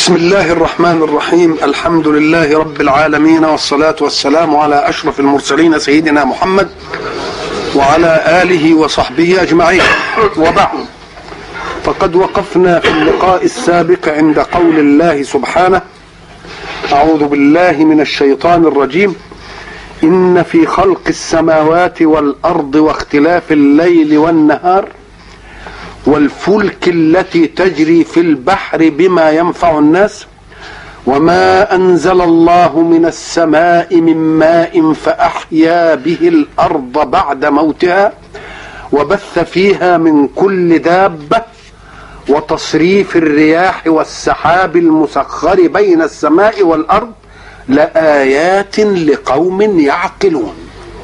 بسم الله الرحمن الرحيم الحمد لله رب العالمين والصلاة والسلام على أشرف المرسلين سيدنا محمد وعلى آله وصحبه أجمعين وبعد فقد وقفنا في اللقاء السابق عند قول الله سبحانه أعوذ بالله من الشيطان الرجيم إن في خلق السماوات والأرض واختلاف الليل والنهار والفلك التي تجري في البحر بما ينفع الناس وما انزل الله من السماء من ماء فاحيا به الارض بعد موتها وبث فيها من كل دابه وتصريف الرياح والسحاب المسخر بين السماء والارض لايات لقوم يعقلون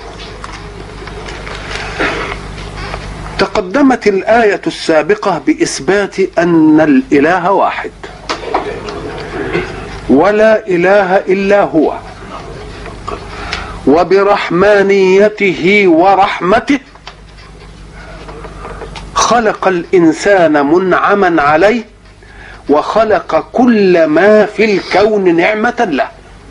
تقدمت الآية السابقة بإثبات أن الإله واحد ولا إله إلا هو وبرحمانيته ورحمته خلق الإنسان منعما عليه وخلق كل ما في الكون نعمة له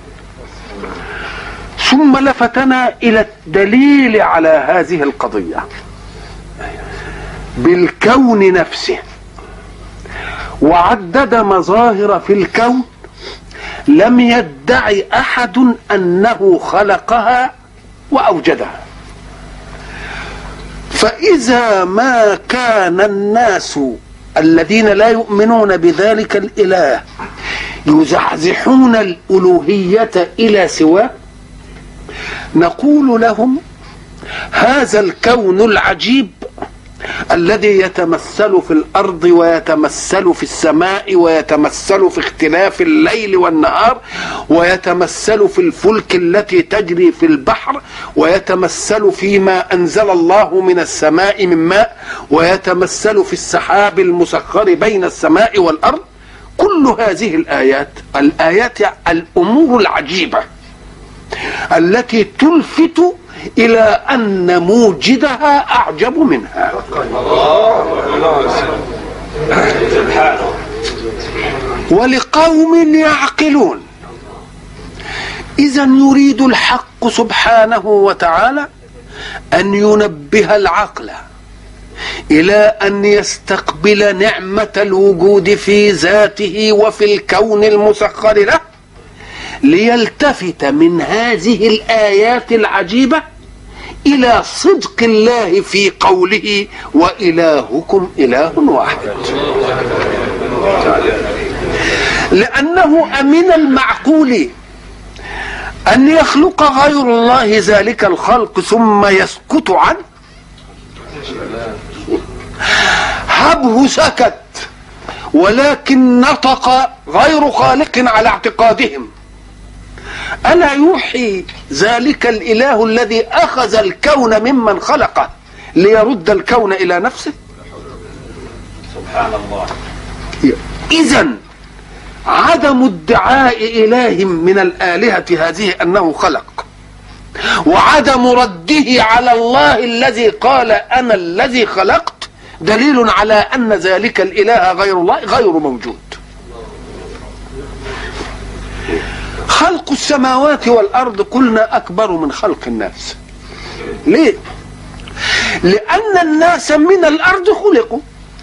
ثم لفتنا إلى الدليل على هذه القضية بالكون نفسه وعدد مظاهر في الكون لم يدعي احد انه خلقها واوجدها فاذا ما كان الناس الذين لا يؤمنون بذلك الاله يزحزحون الالوهيه الى سواه نقول لهم هذا الكون العجيب الذي يتمثل في الارض ويتمثل في السماء ويتمثل في اختلاف الليل والنهار ويتمثل في الفلك التي تجري في البحر ويتمثل فيما انزل الله من السماء من ماء ويتمثل في السحاب المسخر بين السماء والارض كل هذه الايات الايات الامور العجيبه التي تلفت إلى أن موجدها أعجب منها ولقوم يعقلون إذا يريد الحق سبحانه وتعالى أن ينبه العقل إلى أن يستقبل نعمة الوجود في ذاته وفي الكون المسخر له ليلتفت من هذه الآيات العجيبة إلى صدق الله في قوله وإلهكم إله واحد لأنه أمن المعقول أن يخلق غير الله ذلك الخلق ثم يسكت عنه هبه سكت ولكن نطق غير خالق على اعتقادهم ألا يوحي ذلك الإله الذي أخذ الكون ممن خلقه ليرد الكون إلى نفسه سبحان الله إذا عدم ادعاء إله من الآلهة هذه أنه خلق وعدم رده على الله الذي قال أنا الذي خلقت دليل على أن ذلك الإله غير الله غير موجود خلق السماوات والارض قلنا اكبر من خلق الناس ليه لان الناس من الارض خلقوا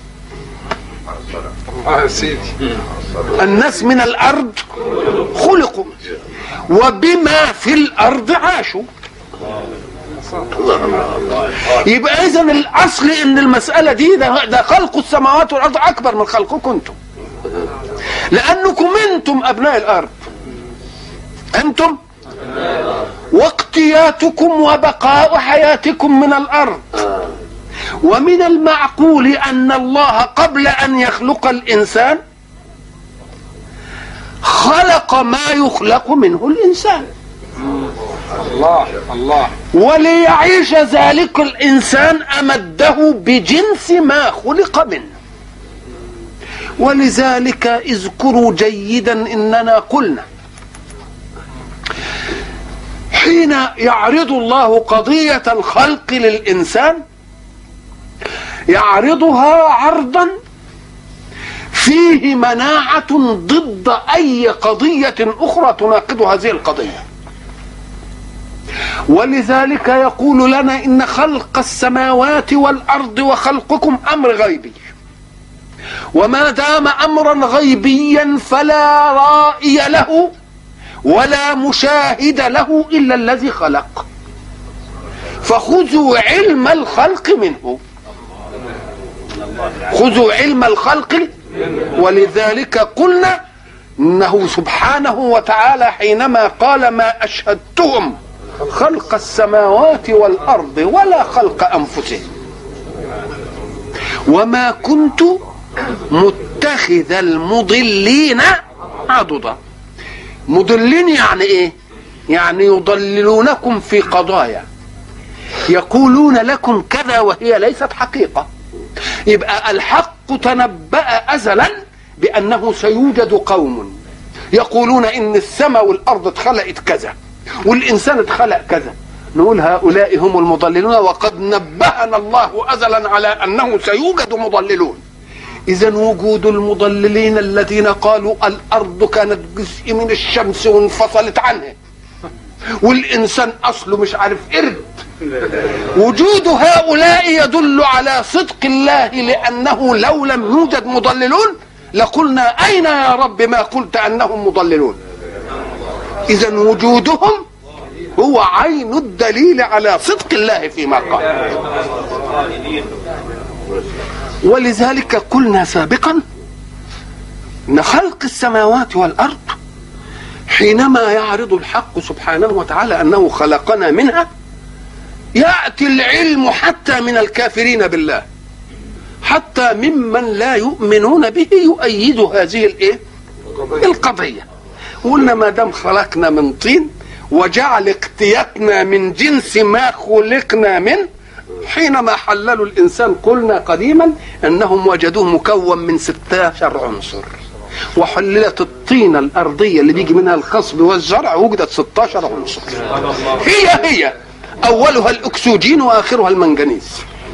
الناس من الارض خلقوا وبما في الارض عاشوا يبقى اذا الاصل ان المساله دي ده, ده خلق السماوات والارض اكبر من خلقكم انتم لانكم انتم ابناء الارض انتم واقتياتكم وبقاء حياتكم من الارض ومن المعقول ان الله قبل ان يخلق الانسان خلق ما يخلق منه الانسان الله الله وليعيش ذلك الانسان امده بجنس ما خلق منه ولذلك اذكروا جيدا اننا قلنا حين يعرض الله قضية الخلق للإنسان يعرضها عرضا فيه مناعة ضد أي قضية أخرى تناقض هذه القضية ولذلك يقول لنا إن خلق السماوات والأرض وخلقكم أمر غيبي وما دام أمرا غيبيا فلا رائي له ولا مشاهد له إلا الذي خلق فخذوا علم الخلق منه خذوا علم الخلق ولذلك قلنا انه سبحانه وتعالى حينما قال ما اشهدتهم خلق السماوات والارض ولا خلق انفسهم وما كنت متخذ المضلين عضدا مضلين يعني ايه يعني يضللونكم في قضايا يقولون لكم كذا وهي ليست حقيقه يبقى الحق تنبأ أزلا بأنه سيوجد قوم يقولون إن السماء والأرض اتخلقت كذا والإنسان اتخلق كذا نقول هؤلاء هم المضللون وقد نبهنا الله أزلا على أنه سيوجد مضللون إذا وجود المضللين الذين قالوا الأرض كانت جزء من الشمس وانفصلت عنها والإنسان أصله مش عارف قرد وجود هؤلاء يدل على صدق الله لأنه لو لم يوجد مضللون لقلنا أين يا رب ما قلت أنهم مضللون إذا وجودهم هو عين الدليل على صدق الله فيما قال ولذلك قلنا سابقا ان خلق السماوات والارض حينما يعرض الحق سبحانه وتعالى انه خلقنا منها ياتي العلم حتى من الكافرين بالله حتى ممن لا يؤمنون به يؤيد هذه الايه القضيه وقلنا ما دام خلقنا من طين وجعل اقتياتنا من جنس ما خلقنا منه حينما حللوا الانسان قلنا قديما انهم وجدوه مكون من 16 عنصر وحللت الطينه الارضيه اللي بيجي منها الخصب والزرع وجدت 16 عنصر هي هي اولها الاكسجين واخرها المنجنيز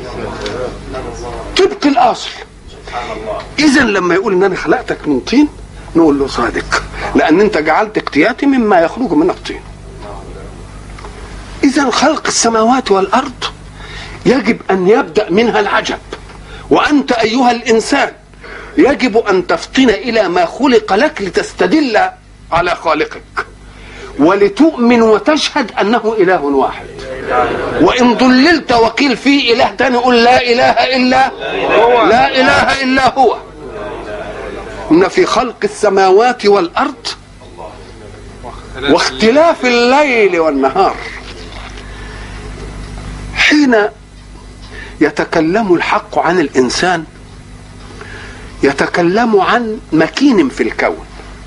طبق الاصل اذا لما يقول ان انا خلقتك من طين نقول له صادق لان انت جعلت اقتياتي مما يخرج من الطين اذا خلق السماوات والارض يجب ان يبدا منها العجب وانت ايها الانسان يجب ان تفطن الى ما خلق لك لتستدل على خالقك ولتؤمن وتشهد انه اله واحد وان ضللت وقيل في اله تاني قل لا اله الا هو لا اله الا هو ان في خلق السماوات والارض واختلاف الليل والنهار حين يتكلم الحق عن الانسان يتكلم عن مكين في الكون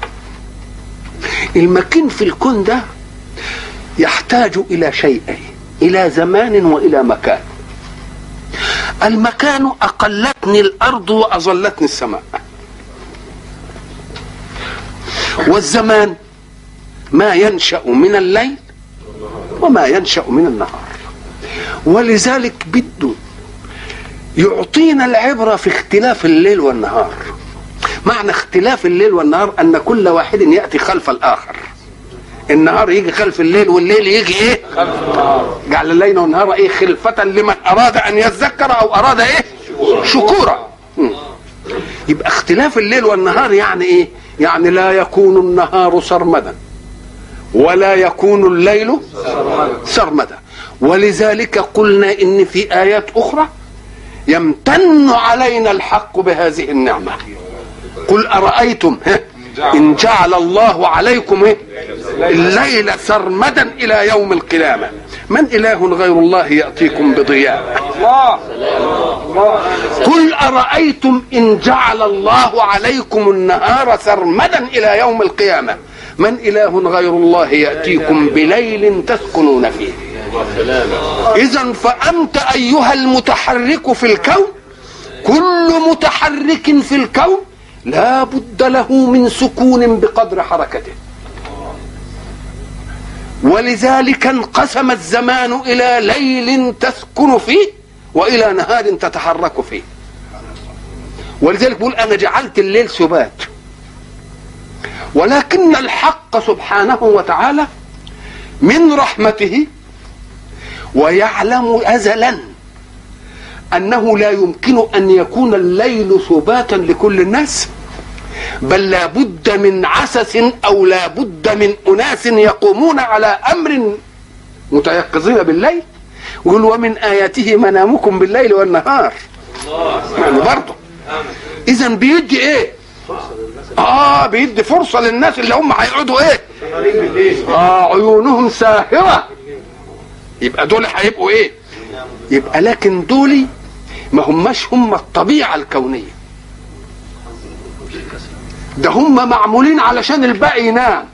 المكين في الكون ده يحتاج الى شيئين الى زمان والى مكان المكان اقلتني الارض واظلتني السماء والزمان ما ينشا من الليل وما ينشا من النهار ولذلك بده يعطينا العبرة في اختلاف الليل والنهار معنى اختلاف الليل والنهار أن كل واحد يأتي خلف الآخر النهار يجي خلف الليل والليل يجي ايه خلف النهار جعل الليل والنهار ايه خلفة لمن اراد ان يذكر او اراد ايه شكورا يبقى اختلاف الليل والنهار يعني ايه يعني لا يكون النهار سرمدا ولا يكون الليل سرمدا ولذلك قلنا ان في ايات اخرى يمتن علينا الحق بهذه النعمه قل ارايتم ان جعل الله عليكم الليل سرمدا الى يوم القيامه من اله غير الله ياتيكم بضياء قل ارايتم ان جعل الله عليكم النهار سرمدا الى يوم القيامه من اله غير الله ياتيكم بليل تسكنون فيه اذا فانت ايها المتحرك في الكون كل متحرك في الكون لا بد له من سكون بقدر حركته ولذلك انقسم الزمان الى ليل تسكن فيه والى نهار تتحرك فيه ولذلك بيقول انا جعلت الليل سبات ولكن الحق سبحانه وتعالى من رحمته ويعلم ازلا انه لا يمكن ان يكون الليل سباتا لكل الناس بل لا بد من عسس او لا بد من اناس يقومون على امر متيقظين بالليل يقول ومن اياته منامكم بالليل والنهار يعني برضه اذا بيدي ايه اه بيدي فرصه للناس اللي هم هيقعدوا ايه اه عيونهم ساهره يبقى دول هيبقوا ايه يبقى لكن دول ما هماش هم الطبيعه الكونيه ده هم معمولين علشان الباقي ينام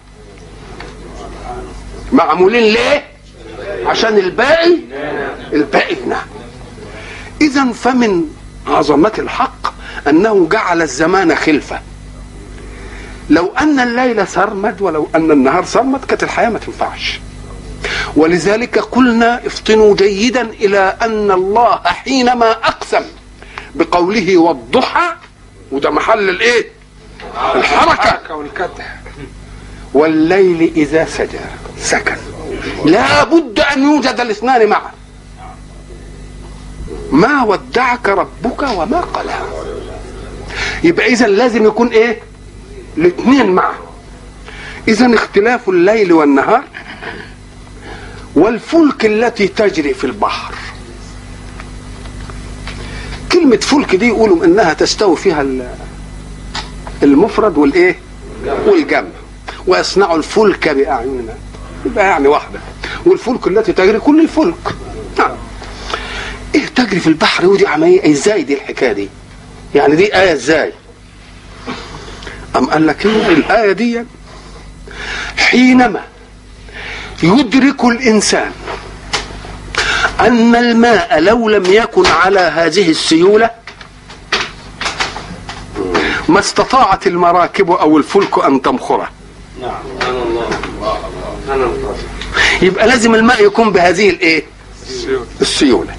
معمولين ليه عشان الباقي الباقي ينام اذا فمن عظمه الحق انه جعل الزمان خلفه لو ان الليل سرمد ولو ان النهار سرمد كانت الحياه ما تنفعش ولذلك قلنا افطنوا جيدا الى ان الله حينما اقسم بقوله والضحى وده محل الايه الحركه والكدح والليل اذا سجى سكن لا بد ان يوجد الاثنان معا ما ودعك ربك وما قلى يبقى اذا لازم يكون ايه الاثنين معا اذا اختلاف الليل والنهار والفلك التي تجري في البحر كلمة فلك دي يقولوا انها تستوي فيها ال- المفرد والايه والجمع ويصنع الفلك باعيننا يبقى يعني واحدة والفلك التي تجري كل الفلك نعم ايه تجري في البحر ودي عملية ازاي دي الحكاية دي يعني دي آية ازاي أم قال لك إيه الآية دي حينما يدرك الإنسان أن الماء لو لم يكن على هذه السيولة ما استطاعت المراكب أو الفلك أن تمخره نعم انا الله انا الله يبقى لازم الماء يكون بهذه الايه السيوله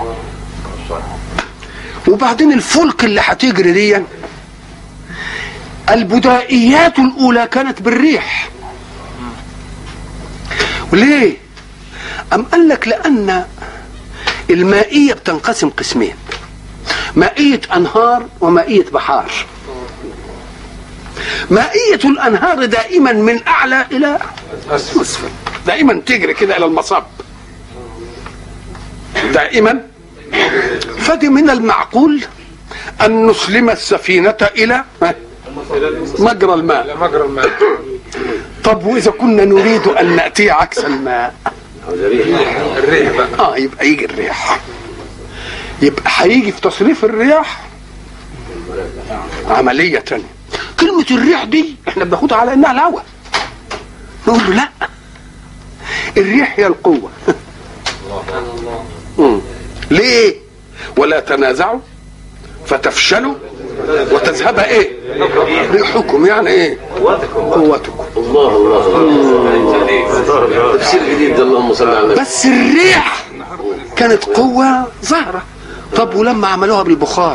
وبعدين الفلك اللي هتجري دي البدائيات الاولى كانت بالريح وليه ام قال لك لان المائيه بتنقسم قسمين مائيه انهار ومائيه بحار مائيه الانهار دائما من اعلى الى اسفل دائما تجري كده الى المصب دائما فدي من المعقول ان نسلم السفينه الى مجرى الماء مجرى الماء طب واذا كنا نريد ان ناتي عكس الماء الريح بقى اه يبقى يجي الريح يبقى هيجي في تصريف الرياح عملية تانية كلمة الريح دي احنا بناخدها على انها الهواء نقول له لا الريح هي القوة مم. ليه ولا تنازعوا فتفشلوا وتذهب ايه ريحكم يعني ايه قوتكم الله الله تفسير جديد اللهم صل على النبي بس الريح كانت قوة ظاهرة طب ولما عملوها بالبخار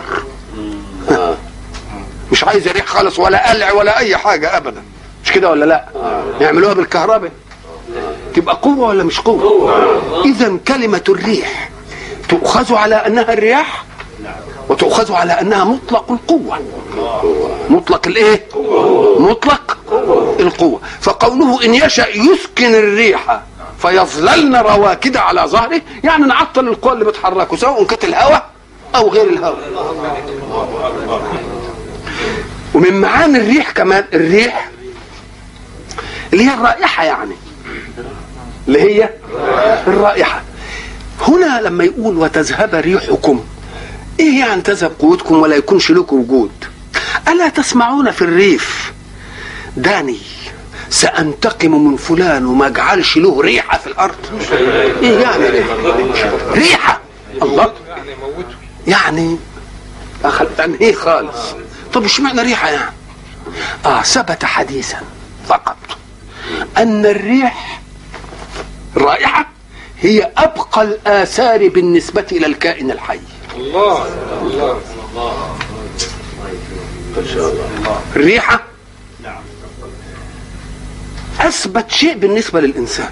مش عايز ريح خالص ولا قلع ولا أي حاجة أبدا مش كده ولا لا يعملوها بالكهرباء تبقى قوة ولا مش قوة إذا كلمة الريح تؤخذ على أنها الرياح وتؤخذ على أنها مطلق القوة مطلق الإيه مطلق القوة فقوله إن يشأ يسكن الريح فيظللن رواكد على ظهره يعني نعطل القوى اللي بتحركه سواء كانت الهواء أو غير الهواء ومن معاني الريح كمان الريح اللي هي الرائحة يعني اللي هي الرائحة هنا لما يقول وتذهب ريحكم ايه يعني تذهب قوتكم ولا يكونش لكم وجود الا تسمعون في الريف داني سانتقم من فلان وما اجعلش له ريحه في الارض ايه يعني ريحه الله يعني موته يعني اخذ تنهيه خالص طب اشمعنى ريحه يعني اه ثبت حديثا فقط ان الريح الرائحه هي ابقى الاثار بالنسبه الى الكائن الحي الله الله ما شاء الله الريحة أثبت شيء بالنسبة للإنسان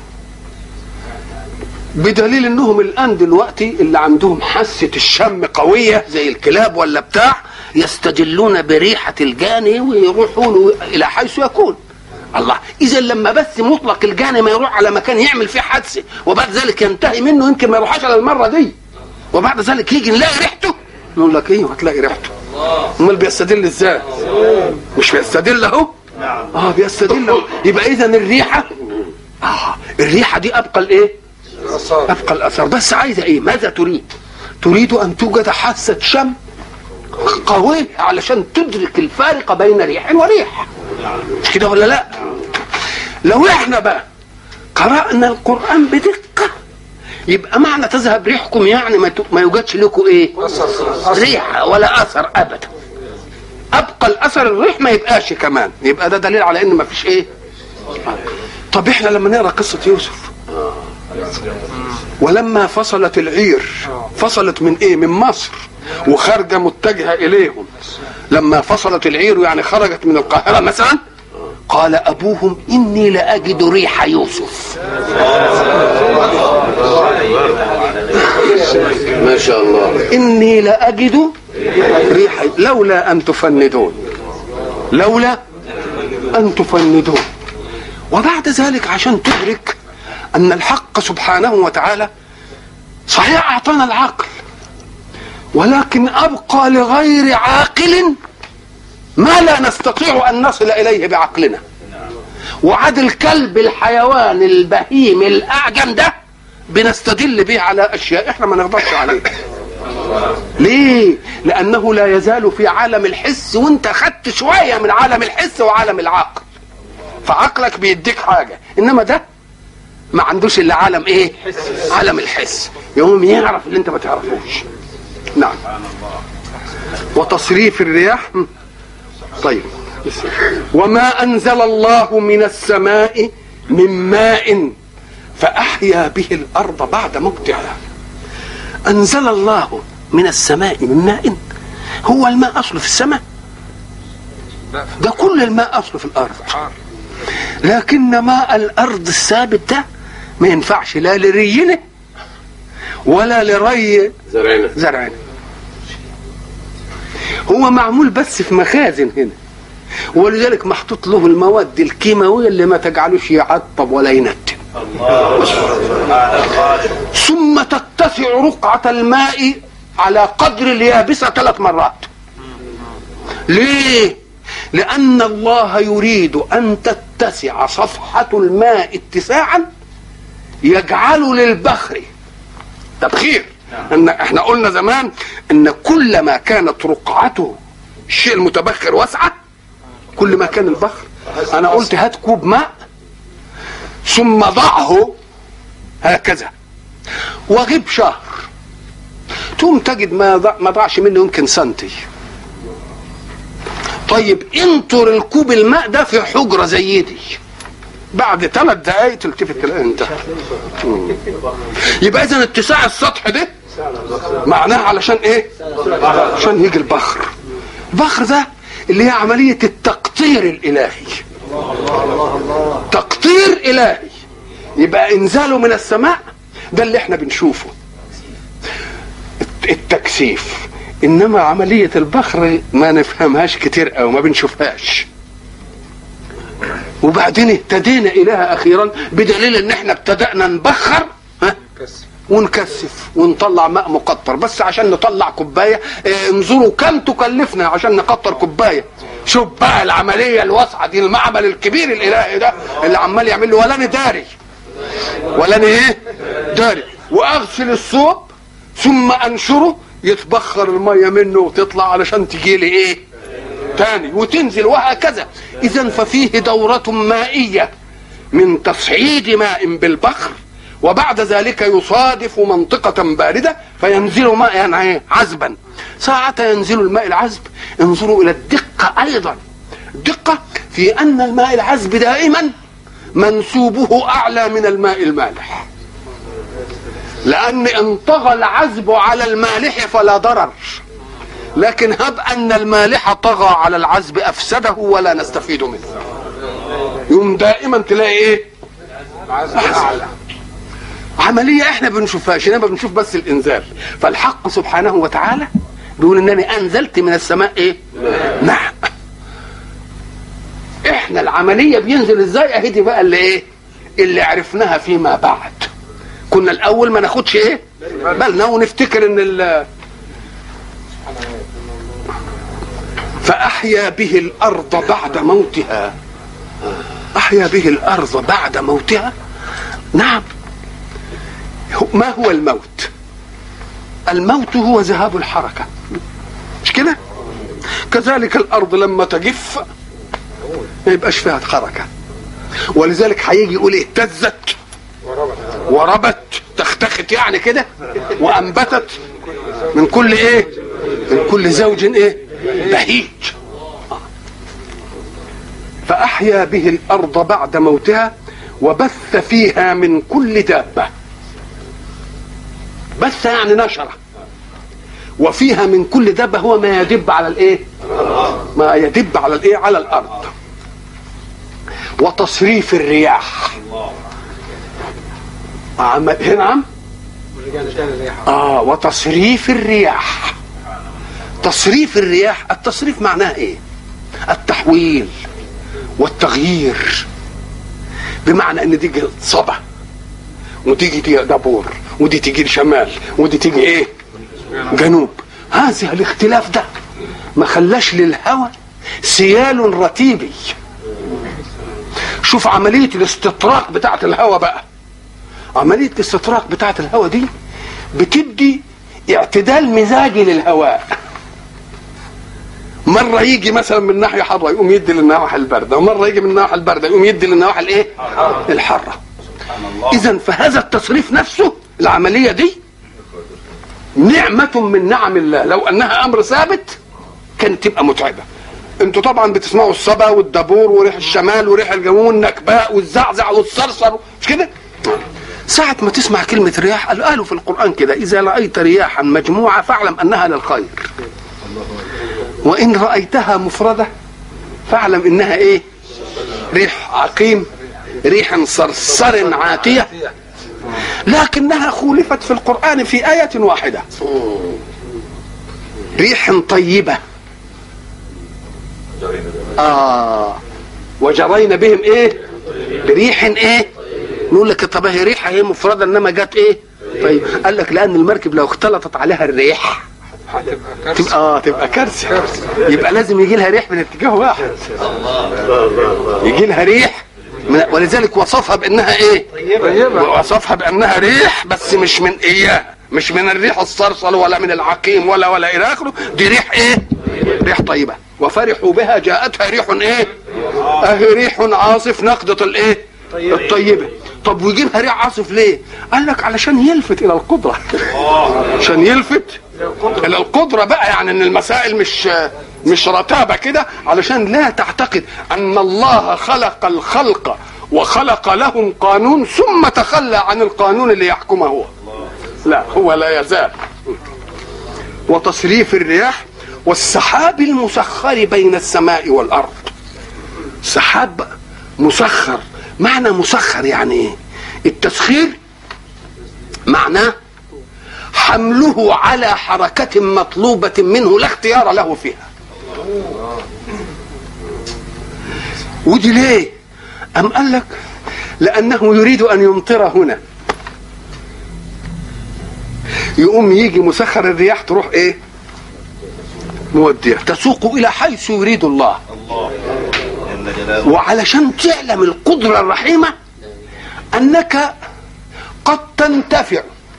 بدليل انهم الان دلوقتي اللي عندهم حاسه الشم قويه زي الكلاب ولا بتاع يستدلون بريحه الجاني ويروحوا له الى حيث يكون الله اذا لما بس مطلق الجاني ما يروح على مكان يعمل فيه حادثه وبعد ذلك ينتهي منه يمكن ما يروحش على المره دي وبعد ذلك يجي نلاقي ريحته نقول لك ايه هتلاقي ريحته امال بيستدل ازاي مش بيستدل اهو اه بيستدل اهو يبقى اذا الريحه اه الريحه دي ابقى الايه ابقى الاثر بس عايزه ايه ماذا تريد تريد ان توجد حاسه شم قوية علشان تدرك الفارق بين ريح وريح مش كده ولا لا لو احنا بقى قرأنا القرآن بدقة يبقى معنى تذهب ريحكم يعني ما ت- ما يوجدش لكم ايه ريحة ولا اثر ابدا ابقى الاثر الريح ما يبقاش كمان يبقى ده دليل على ان ما فيش ايه طب احنا لما نقرا قصه يوسف ولما فصلت العير فصلت من ايه من مصر وخارجه متجهه اليهم لما فصلت العير يعني خرجت من القاهره مثلا قال ابوهم اني لاجد ريح يوسف ما شاء الله اني لاجد ريح لولا ان تفندون لولا ان تفندون وبعد ذلك عشان تدرك ان الحق سبحانه وتعالى صحيح اعطانا العقل ولكن ابقى لغير عاقل ما لا نستطيع ان نصل اليه بعقلنا وعاد الكلب الحيوان البهيم الاعجم ده بنستدل به على اشياء احنا ما نقدرش عليها ليه لانه لا يزال في عالم الحس وانت خدت شويه من عالم الحس وعالم العقل فعقلك بيديك حاجه انما ده ما عندوش الا عالم ايه عالم الحس يقوم يعرف اللي انت ما تعرفوش نعم وتصريف الرياح م. طيب وما انزل الله من السماء من ماء فاحيا به الارض بعد موتها انزل الله من السماء من ماء هو الماء اصله في السماء ده كل الماء اصله في الارض لكن ماء الارض الثابت ده ما ينفعش لا لرينه ولا لري زرعنا زرعنا هو معمول بس في مخازن هنا ولذلك محطوط له المواد الكيماويه اللي ما تجعلوش يعطب ولا ينتن ثم تتسع رقعة الماء على قدر اليابسة ثلاث مرات ليه لأن الله يريد أن تتسع صفحة الماء اتساعا يجعل للبخر تبخير ان احنا قلنا زمان ان كلما كانت رقعته الشيء المتبخر واسعه كل ما كان البخر انا قلت هات كوب ماء ثم ضعه هكذا وغيب شهر تقوم تجد ما ضع ما ضاعش منه يمكن سنتي طيب انطر الكوب الماء ده في حجره زي دي بعد ثلاث دقائق تلتفت تلاقي انتهى مم. يبقى اذا اتساع السطح ده معناها علشان ايه عشان يجي البخر البخر ده اللي هي عملية التقطير الإلهي تقطير إلهي يبقى إنزاله من السماء ده اللي احنا بنشوفه الت- التكثيف إنما عملية البخر ما نفهمهاش كتير أو ما بنشوفهاش وبعدين اهتدينا إليها أخيرا بدليل إن احنا ابتدأنا نبخر ها ونكثف ونطلع ماء مقطر بس عشان نطلع كوبايه اه انظروا كم تكلفنا عشان نقطر كوبايه شوف بقى العمليه الواسعه دي المعمل الكبير الالهي ده اللي عمال يعمل له ولا أنا داري ولا أنا ايه داري واغسل الثوب ثم انشره يتبخر الميه منه وتطلع علشان تجي لي ايه تاني وتنزل وهكذا اذا ففيه دوره مائيه من تصعيد ماء بالبخر وبعد ذلك يصادف منطقة باردة فينزل ماء يعني عذبا ساعة ينزل الماء العذب انظروا إلى الدقة أيضا الدقة في أن الماء العذب دائما منسوبه أعلى من الماء المالح لأن ان طغى العذب على المالح فلا ضرر لكن هب ان المالح طغى على العذب افسده ولا نستفيد منه يوم دائما تلاقي ايه اعلى عملية احنا بنشوفهاش انما بنشوف بس الانزال فالحق سبحانه وتعالى بيقول انني انزلت من السماء ايه نعم احنا العملية بينزل ازاي اهي دي بقى اللي ايه اللي عرفناها فيما بعد كنا الاول ما ناخدش ايه بالنا ونفتكر ان ال فاحيا به الارض بعد موتها احيا به الارض بعد موتها نعم ما هو الموت الموت هو ذهاب الحركة مش كده كذلك الأرض لما تجف ما يبقاش فيها حركة ولذلك هيجي يقول اهتزت وربت تختخت يعني كده وأنبتت من كل ايه من كل زوج ايه بهيج فأحيا به الأرض بعد موتها وبث فيها من كل دابه بث يعني نشرة وفيها من كل دابة هو ما يدب على الايه ما يدب على الايه على الارض وتصريف الرياح عم- هنا عم اه وتصريف الرياح تصريف الرياح التصريف معناه ايه التحويل والتغيير بمعنى ان دي صبا وتيجي دي دبور ودي تيجي شمال ودي تيجي ايه جنوب هذا الاختلاف ده ما خلاش للهوى سيال رتيبي شوف عملية الاستطراق بتاعة الهوى بقى عملية الاستطراق بتاعة الهوى دي بتدي اعتدال مزاجي للهواء مرة يجي مثلا من ناحية حرة يقوم يدي للنواحي الباردة ومرة يجي من النواحي الباردة يقوم يدي للنواحي الايه الحرة اذا فهذا التصريف نفسه العمليه دي نعمه من نعم الله لو انها امر ثابت كانت تبقى متعبه انتوا طبعا بتسمعوا الصبا والدبور وريح الشمال وريح الجنوب والنكباء والزعزع والصرصر مش كده ساعة ما تسمع كلمة رياح قال- قالوا في القرآن كده إذا رأيت رياحا مجموعة فاعلم أنها للخير وإن رأيتها مفردة فاعلم إنها إيه ريح عقيم ريح صرصر عاتية لكنها خولفت في القرآن في آية واحدة ريح طيبة آه وجرينا بهم إيه بريح إيه نقول لك طب هي ريحة هي مفردة إنما جت إيه طيب قال لك لأن المركب لو اختلطت عليها الريح هتبقى كارثه تبقى اه تبقى كارثه يبقى لازم يجي لها ريح من اتجاه واحد يجي لها ريح من ولذلك وصفها بانها ايه طيبة. وصفها بانها ريح بس مش من اياه مش من الريح الصرصر ولا من العقيم ولا ولا الى اخره دي ريح ايه ريح طيبه وفرحوا بها جاءتها ريح ايه اهي ريح عاصف نقدة الايه الطيبه طب ويجيبها ريح عاصف ليه قال لك علشان يلفت الى القدره عشان يلفت الى القدره بقى يعني ان المسائل مش مش رتابه كده علشان لا تعتقد ان الله خلق الخلق وخلق لهم قانون ثم تخلى عن القانون اللي يحكمه هو لا هو لا يزال وتصريف الرياح والسحاب المسخر بين السماء والارض سحاب مسخر معنى مسخر يعني ايه التسخير معناه حمله على حركة مطلوبة منه لا اختيار له فيها ودي ليه أم قال لك لأنه يريد أن يمطر هنا يقوم يجي مسخر الرياح تروح ايه مودية تسوق إلى حيث يريد الله وعلشان تعلم القدرة الرحيمة أنك قد تنتفع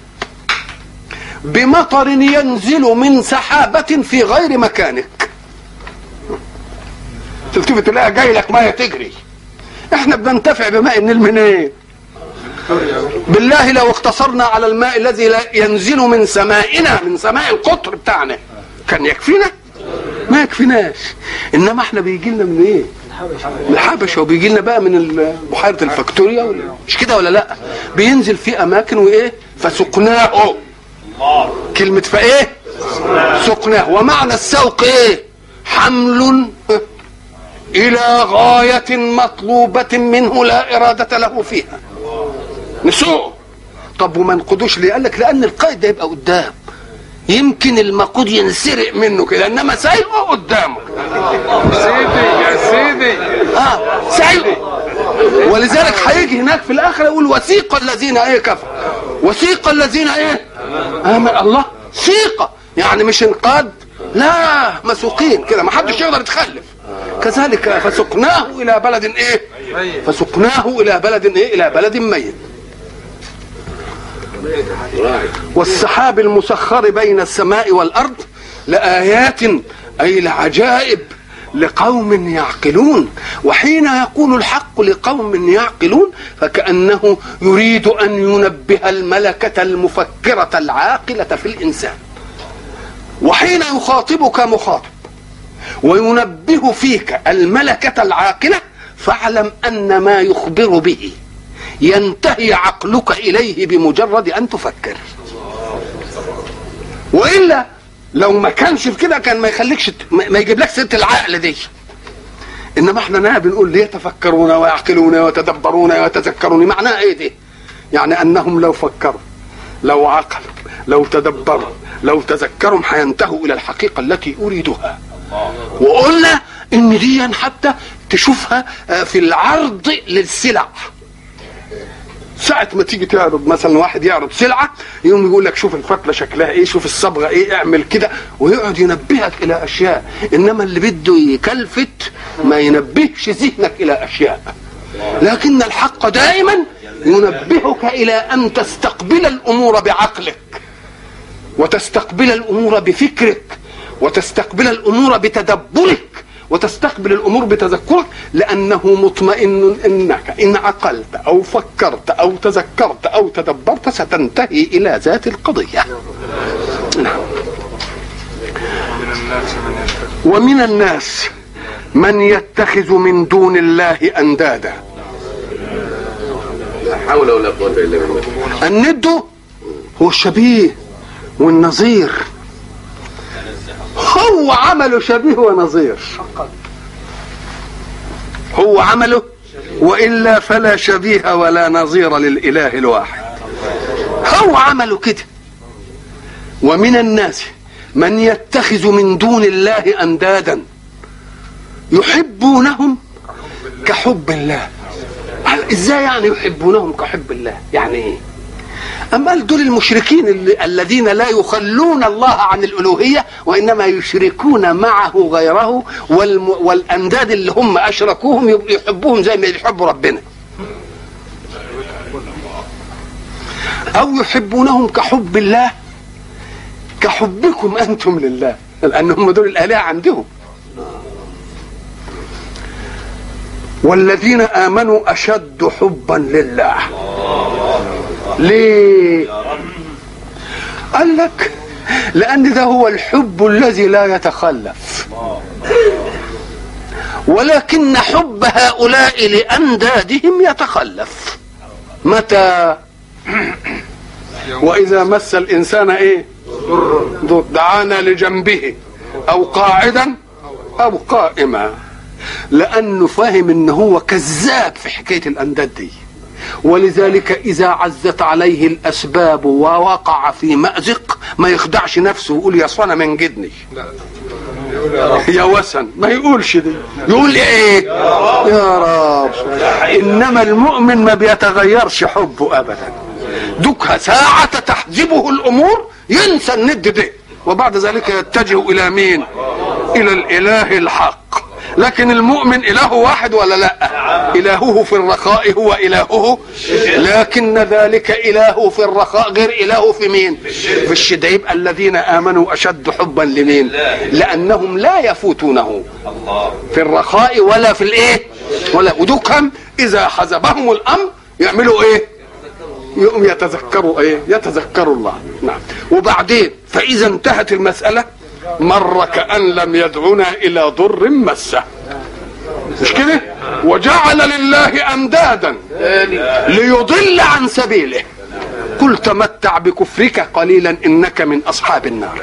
بمطر ينزل من سحابة في غير مكانك تلتفت تلاقيها جاي لك ميه تجري احنا بننتفع بماء النيل منين بالله لو اقتصرنا على الماء الذي لا ينزل من سمائنا من سماء القطر بتاعنا كان يكفينا ما يكفيناش انما احنا بيجي لنا من ايه من الحبشه وبيجي لنا بقى من ال- بحيره الفاكتوريا ولا- مش كده ولا لا بينزل في اماكن وايه فسقناه كلمه فايه سقناه ومعنى السوق ايه حمل الى غايه مطلوبه منه لا اراده له فيها نسوقه طب وما نقودوش ليه قال لك لان القائد ده يبقى قدام يمكن المقود ينسرق منه كده انما سايقه قدامه سيدي يا سيدي اه سايقه ولذلك هيجي هناك في الاخره يقول وسيق الذين ايه كفر وسيق الذين ايه آمن الله سيقه يعني مش انقاد لا مسوقين كده ما حدش يقدر يتخلف كذلك فسقناه الى بلد ايه فسقناه الى بلد ايه الى بلد ميت والسحاب المسخر بين السماء والارض لايات اي لعجائب لقوم يعقلون وحين يقول الحق لقوم يعقلون فكانه يريد ان ينبه الملكه المفكره العاقله في الانسان وحين يخاطبك مخاطب وينبه فيك الملكه العاقله فاعلم ان ما يخبر به ينتهي عقلك اليه بمجرد ان تفكر والا لو ما كانش في كده كان ما يخليكش ما ما يجيب لك سيره العقل دي انما احنا نها بنقول ليتفكرون ويعقلون ويتدبرون ويتذكرون معناها ايه دي يعني انهم لو فكروا لو عقلوا لو تدبروا لو تذكروا هينتهوا الى الحقيقه التي اريدها وقلنا ان دي حتى تشوفها آه، في العرض للسلع ساعة ما تيجي تعرض مثلا واحد يعرض سلعة يقوم يقول لك شوف الفتلة شكلها ايه شوف الصبغة ايه اعمل كده ويقعد ينبهك الى اشياء انما اللي بده يكلفت ما ينبهش ذهنك الى اشياء لكن الحق دائما ينبهك الى ان تستقبل الامور بعقلك وتستقبل الامور بفكرك وتستقبل الامور بتدبرك وتستقبل الامور بتذكرك لانه مطمئن انك ان عقلت او فكرت او تذكرت او تدبرت ستنتهي الى ذات القضيه. نعم. ومن الناس من يتخذ من دون الله اندادا. لا حول ولا قوة إلا بالله الند هو الشبيه والنظير هو عمله شبيه ونظير هو عمله والا فلا شبيه ولا نظير للاله الواحد هو عمله كده ومن الناس من يتخذ من دون الله اندادا يحبونهم كحب الله ازاي يعني يحبونهم كحب الله يعني ايه أما قال دول المشركين اللي الذين لا يخلون الله عن الألوهية وإنما يشركون معه غيره والم والأنداد اللي هم أشركوهم يبقوا يحبوهم زي ما يحبوا ربنا أو يحبونهم كحب الله كحبكم أنتم لله لأن هم دول الآلهة عندهم والذين آمنوا أشد حبا لله ليه قال لك لان ده هو الحب الذي لا يتخلف ولكن حب هؤلاء لاندادهم يتخلف متى واذا مس الانسان ايه ضر دعانا لجنبه او قاعدا او قائما لانه فاهم ان هو كذاب في حكايه الانداد دي ولذلك إذا عزت عليه الأسباب ووقع في مأزق ما يخدعش نفسه ويقول يا صنم انجدني يا وسن ما يقولش دي يقول ايه يا رب انما المؤمن ما بيتغيرش حبه ابدا دكها ساعة تحجبه الامور ينسى الند ده وبعد ذلك يتجه الى مين الى الاله الحق لكن المؤمن اله واحد ولا لا الهه في الرخاء هو الهه لكن ذلك الهه في الرخاء غير الهه في مين في الشدة يبقى الذين امنوا اشد حبا لمين لانهم لا يفوتونه في الرخاء ولا في الايه ولا ودكهم اذا حزبهم الامر يعملوا ايه يقوم يتذكروا ايه يتذكروا الله نعم وبعدين فاذا انتهت المساله مر كأن لم يدعنا إلى ضر مسه مش كده وجعل لله أندادا ليضل عن سبيله قل تمتع بكفرك قليلا انك من اصحاب النار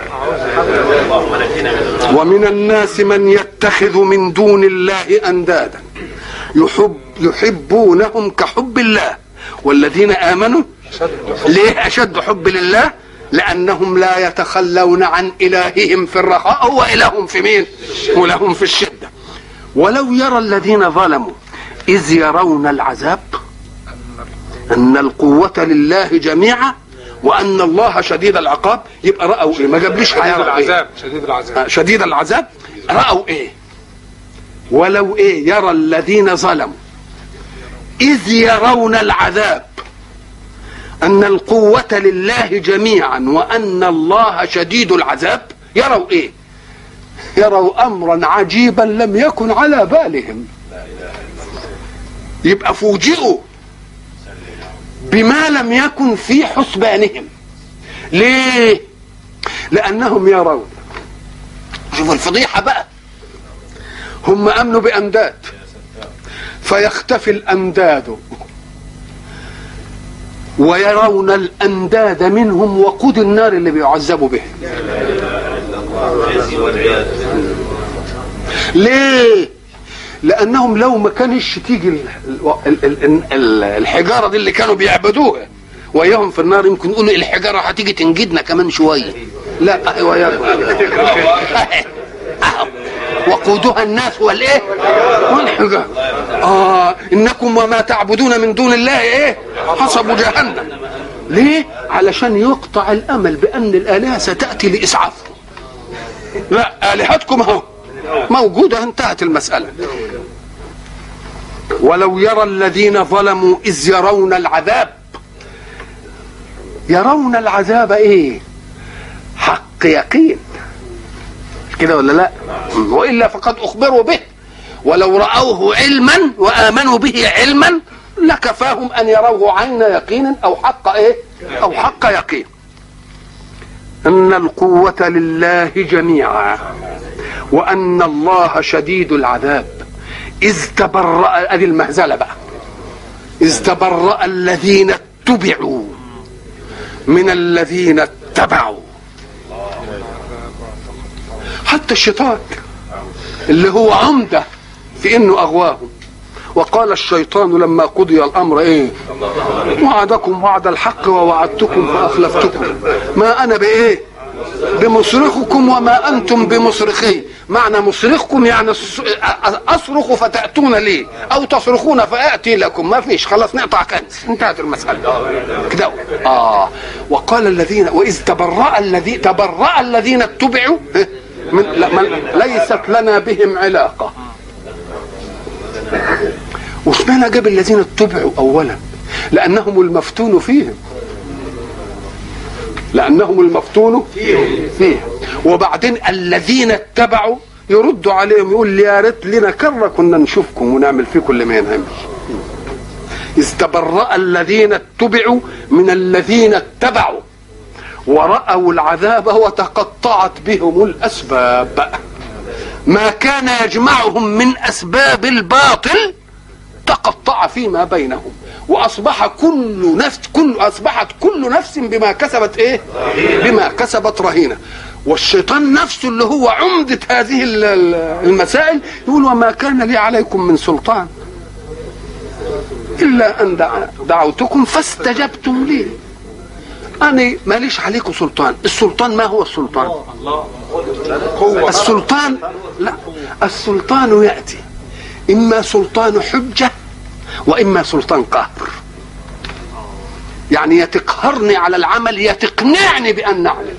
ومن الناس من يتخذ من دون الله اندادا يحب يحبونهم كحب الله والذين امنوا ليه اشد حب لله لانهم لا يتخلون عن الههم في الرخاء هو الههم في مين ولهم في الشده ولو يرى الذين ظلموا اذ يرون العذاب ان القوه لله جميعا وان الله شديد العقاب يبقى راوا ايه ما جابليش شديد هيرى إيه؟ العذاب شديد العذاب شديد العذاب راوا ايه ولو ايه يرى الذين ظلموا اذ يرون العذاب ان القوه لله جميعا وان الله شديد العذاب يروا ايه يروا امرا عجيبا لم يكن على بالهم يبقى فوجئوا بما لم يكن في حسبانهم ليه لانهم يرون شوفوا الفضيحه بقى هم امنوا بانداد فيختفي الانداد ويرون الانداد منهم وقود النار اللي بيعذبوا به ليه لانهم لو ما كانش تيجي ال- ال- ال- ال- الحجاره دي اللي كانوا بيعبدوها وياهم في النار يمكن يقولوا الحجاره هتيجي تنجدنا كمان شويه لا أهي وياكم أهي. أهو. وقودها الناس والايه والحجاره اه انكم وما تعبدون من دون الله ايه حسب جهنم ليه علشان يقطع الامل بان الالهه ستاتي لاسعافهم لا الهتكم اهو موجوده انتهت المساله ولو يرى الذين ظلموا اذ يرون العذاب يرون العذاب ايه حق يقين كده ولا لا والا فقد اخبروا به ولو راوه علما وامنوا به علما لكفاهم ان يروه عين يقين او حق ايه او حق يقين ان القوه لله جميعا وان الله شديد العذاب اذ تبرأ ادي المهزله بقى اذ تبرأ الذين اتبعوا من الذين اتبعوا حتى الشيطان اللي هو عمده في انه اغواهم وقال الشيطان لما قضي الامر ايه وعدكم وعد الحق ووعدتكم فاخلفتكم ما انا بايه بمصرخكم وما انتم بمصرخي معنى مصرخكم يعني الص- اصرخ فتاتون لي او تصرخون فاتي لكم ما فيش خلاص نقطع كنز انتهت المساله كده اه وقال الذين واذ تبرأ الذي تبرأ الذين اتبعوا إيه؟ من لا من ليست لنا بهم علاقه واشمعنى جاب الذين اتبعوا اولا لانهم المفتون فيهم لانهم المفتون فيه وبعدين الذين اتبعوا يردوا عليهم يقول لي يا ريت لنا كره كنا نشوفكم ونعمل فيكم اللي ما ينعمل إذ تبرأ الذين اتبعوا من الذين اتبعوا ورأوا العذاب وتقطعت بهم الأسباب ما كان يجمعهم من أسباب الباطل تقطع فيما بينهم واصبح كل نفس كل اصبحت كل نفس بما كسبت ايه بما كسبت رهينه والشيطان نفسه اللي هو عمدة هذه ال- ال- المسائل يقول وما كان لي عليكم من سلطان إلا أن دع- دعوتكم فاستجبتم لي أنا ماليش عليكم سلطان السلطان ما هو السلطان السلطان لا السلطان يأتي إما سلطان حجة وإما سلطان قهر يعني يتقهرني على العمل يتقنعني بأن أعمل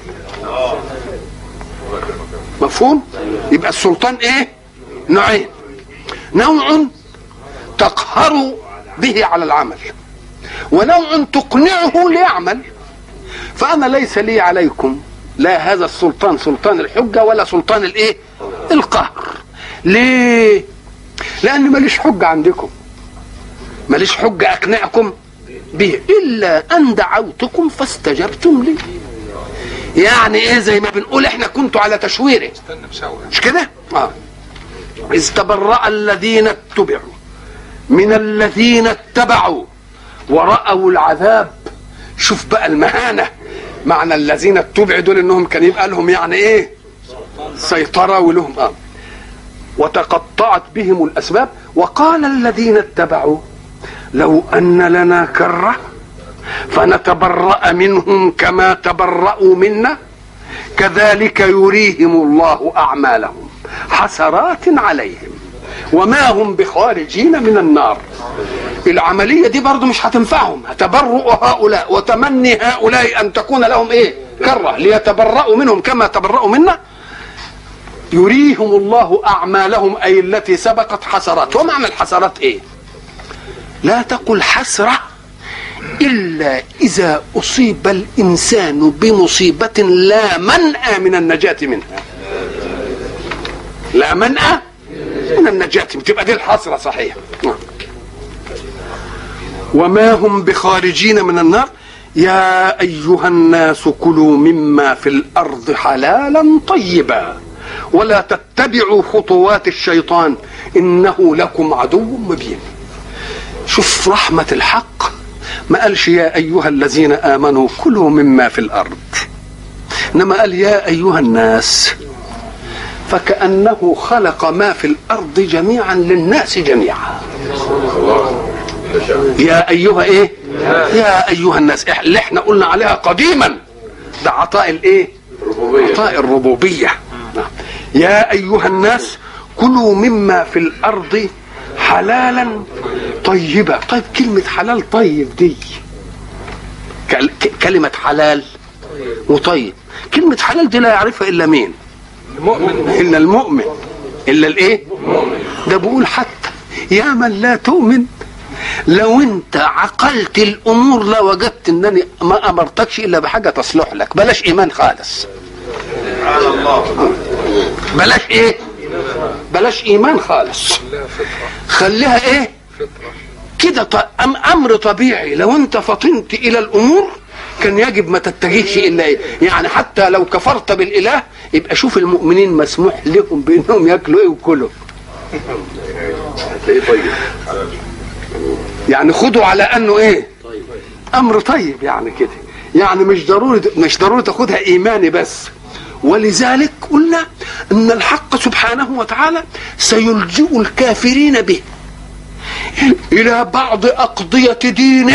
مفهوم يبقى السلطان ايه نوعين نوع تقهر به على العمل ونوع تقنعه ليعمل فانا ليس لي عليكم لا هذا السلطان سلطان الحجه ولا سلطان الايه القهر ليه لان ماليش حجه عندكم ماليش حجه اقنعكم به الا ان دعوتكم فاستجبتم لي يعني ايه زي ما بنقول احنا كنتوا على تشويره استنى مشاور مش كده اه اذ تبرأ الذين اتبعوا من الذين اتبعوا ورأوا العذاب شوف بقى المهانة معنى الذين اتبعوا دول انهم كان يبقى لهم يعني ايه سيطرة ولهم اه وتقطعت بهم الاسباب وقال الذين اتبعوا لو ان لنا كره فنتبرأ منهم كما تبرأوا منا كذلك يريهم الله اعمالهم حسرات عليهم وما هم بخارجين من النار العمليه دي برضو مش هتنفعهم تبرؤ هؤلاء وتمني هؤلاء ان تكون لهم ايه كره ليتبرأوا منهم كما تبرأوا منا يريهم الله اعمالهم اي التي سبقت حسرات ومعنى الحسرات ايه لا تقل حسره الا اذا اصيب الانسان بمصيبه لا منأى من النجاه منها لا منأى من النجاه تبقى دي الحسره صحيح وما هم بخارجين من النار يا ايها الناس كلوا مما في الارض حلالا طيبا ولا تتبعوا خطوات الشيطان انه لكم عدو مبين شوف رحمه الحق ما قالش يا ايها الذين امنوا كلوا مما في الارض انما قال يا ايها الناس فكانه خلق ما في الارض جميعا للناس جميعا يا ايها ايه يا ايها الناس إح- اللي احنا قلنا عليها قديما ده عطاء الايه عطاء الربوبيه نعم. يا ايها الناس كلوا مما في الارض حلالا طيبا طيب كلمه حلال طيب دي كل- ك- كلمه حلال وطيب كلمه حلال دي لا يعرفها الا مين المؤمن الا المؤمن الا الايه ده بيقول حتى يا من لا تؤمن لو انت عقلت الامور لوجدت انني ما امرتكش الا بحاجه تصلح لك بلاش ايمان خالص بلاش ايه بلاش ايمان خالص خليها ايه كده ط- أم امر طبيعي لو انت فطنت الى الامور كان يجب ما تتجهش الا إيه؟ يعني حتى لو كفرت بالاله يبقى شوف المؤمنين مسموح لهم بانهم ياكلوا ايه وكلوا هتلاقيه طيب يعني خدوا على انه ايه امر طيب يعني كده يعني مش ضروري مش ضروري تاخدها ايماني بس ولذلك قلنا ان الحق سبحانه وتعالى سيلجئ الكافرين به الى بعض اقضيه دينه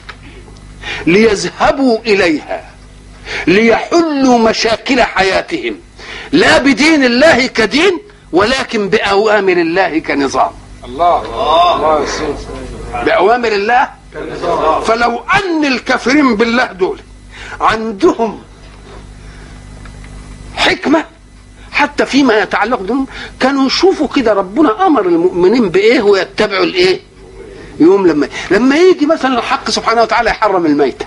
ليذهبوا اليها ليحلوا مشاكل حياتهم لا بدين الله كدين ولكن باوامر الله كنظام الله الله يا سيدي باوامر الله فلو ان الكافرين بالله دول عندهم حكمه حتى فيما يتعلق بهم كانوا يشوفوا كده ربنا امر المؤمنين بايه ويتبعوا الايه يوم لما لما يجي مثلا الحق سبحانه وتعالى يحرم الميتة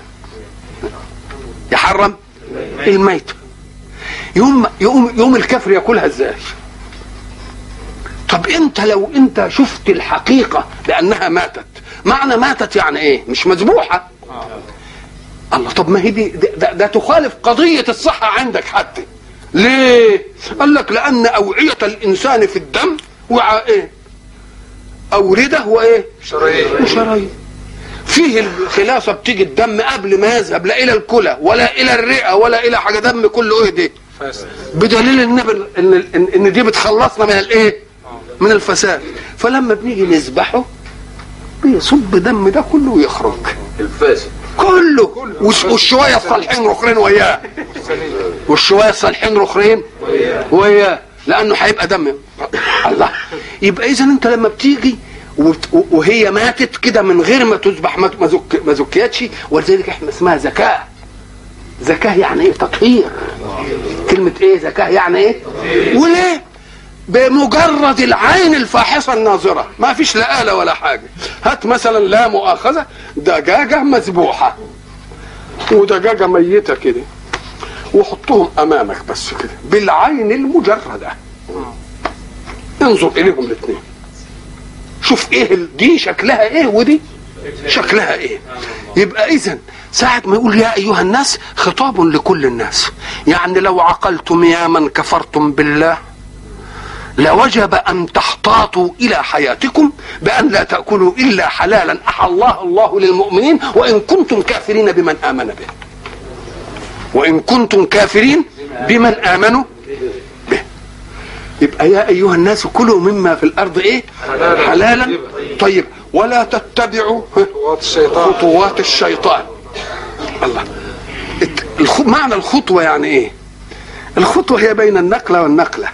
يحرم الميتة يوم يوم يوم الكافر ياكلها ازاي طب انت لو انت شفت الحقيقة بانها ماتت معنى ماتت يعني ايه مش مذبوحة الله طب ما هي دي ده, ده, ده تخالف قضية الصحة عندك حتى ليه قال لك لان اوعية الانسان في الدم وعاء ايه اوردة وايه شرايين وشرايين فيه الخلافة بتيجي الدم قبل ما يذهب لا الى الكلى ولا الى الرئة ولا الى حاجة دم كله ايه دي فاسد بدليل ان ان ان, إن دي بتخلصنا من الايه من الفساد فلما بنيجي نذبحه بيصب دم ده كله ويخرج الفاسد كله وش- والشويه الصالحين رخرين وياه والشويه الصالحين رخرين وياه لانه هيبقى دم الله يبقى اذا انت لما بتيجي وت- وهي ماتت كده من غير ما تذبح ما ما زك- ما زكيتش ولذلك احنا اسمها زكاه زكاه يعني ايه تطهير كلمه ايه زكاه يعني ايه وليه بمجرد العين الفاحصه الناظره ما فيش لا آلة ولا حاجه هات مثلا لا مؤاخذه دجاجه مذبوحه ودجاجه ميته كده وحطهم امامك بس كده بالعين المجرده انظر اليهم الاثنين شوف ايه ال- دي شكلها ايه ودي شكلها ايه يبقى اذا ساعة ما يقول يا ايها الناس خطاب لكل الناس يعني لو عقلتم يا من كفرتم بالله لوجب ان تحتاطوا الى حياتكم بان لا تاكلوا الا حلالا احله الله للمؤمنين وان كنتم كافرين بمن امن به وان كنتم كافرين بمن امنوا به يبقى يا ايها الناس كلوا مما في الارض ايه حلالا. حلالا طيب ولا تتبعوا خطوات الشيطان خطوات الشيطان الله الت- الخ... معنى الخطوة يعني ايه الخطوة هي بين النقلة والنقلة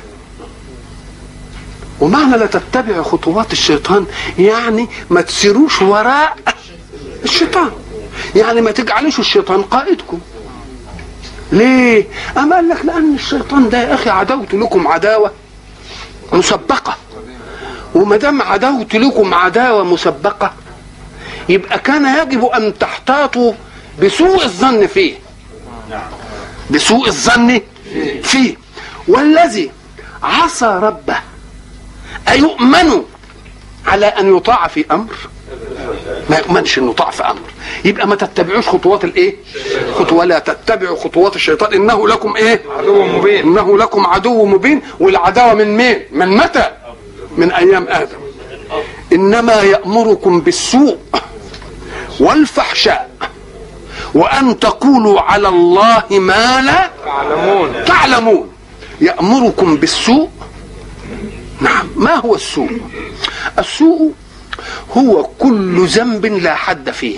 ومعنى لا تتبع خطوات الشيطان يعني ما تسيروش وراء الشيطان يعني ما تجعلوش الشيطان قائدكم ليه اما قال لك لان الشيطان ده يا اخي عداوته لكم عداوه مسبقه وما دام عداوته لكم عداوه مسبقه يبقى كان يجب ان تحتاطوا بسوء الظن فيه بسوء الظن فيه والذي عصى ربه أيؤمن على أن يطاع في أمر ما يؤمنش أن يطاع في أمر يبقى ما تتبعوش خطوات الإيه خطوة لا تتبعوا خطوات الشيطان إنه لكم إيه عدو مبين إنه لكم عدو مبين والعداوة من مين من متى من أيام آدم إنما يأمركم بالسوء والفحشاء وأن تقولوا على الله ما لا تعلمون تعلمون يأمركم بالسوء نعم ما هو السوء السوء هو كل ذنب لا حد فيه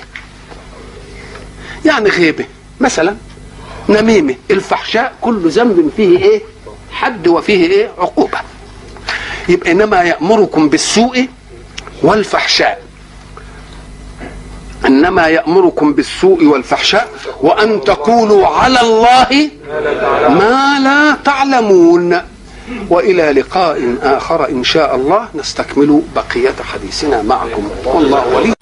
يعني غيبة مثلا نميمة الفحشاء كل ذنب فيه ايه حد وفيه ايه عقوبة يبقى انما يأمركم بالسوء والفحشاء انما يأمركم بالسوء والفحشاء وان تقولوا على الله ما لا تعلمون والى لقاء اخر ان شاء الله نستكمل بقيه حديثنا معكم والله ولي